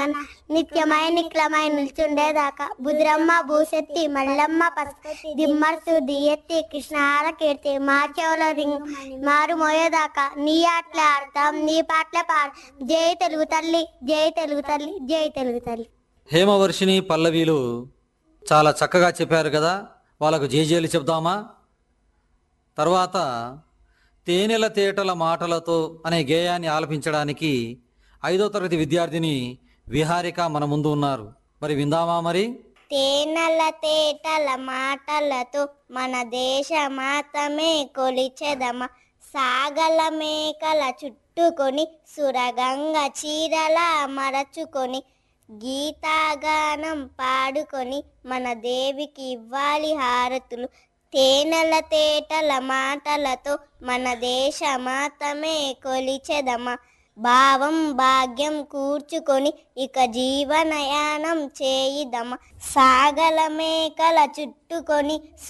నిత్యమై నిక్లమై నిల్చుండేదాకా బుద్రమ్మ భూశెత్తి మల్లమ్మ పసుపతి దిమ్మర్సు దియెత్తి కృష్ణాల కీర్తి మా చెవుల రింగ్ మారు మోయేదాకా నీ ఆటలే ఆడతాం నీ పాటలే పాడ జై తెలుగు తల్లి జై తెలుగు తల్లి జై తెలుగు తల్లి హేమవర్షిని పల్లవీలు చాలా చక్కగా చెప్పారు కదా వాళ్ళకు జేజేలు చెప్దామా తర్వాత తేనెల తేటల మాటలతో అనే గేయాన్ని ఆలపించడానికి ఐదో తరగతి విద్యార్థిని విహారిక మన ముందు ఉన్నారు మరి విందామా మరి తేనెల తేటల మాటలతో మన దేశ మాతమే కొలిచెదమ సాగల మేకల చుట్టుకొని సురగంగ చీరల మరచుకొని గీతాగానం పాడుకొని మన దేవికి ఇవ్వాలి హారతులు తేనెల తేటల మాటలతో మన దేశ మాతమే కొలిచెదమ భావం భాగ్యం కూర్చుకొని ఇక జీవనయానం చేయిదమ సాగల మేకల చుట్టుకొని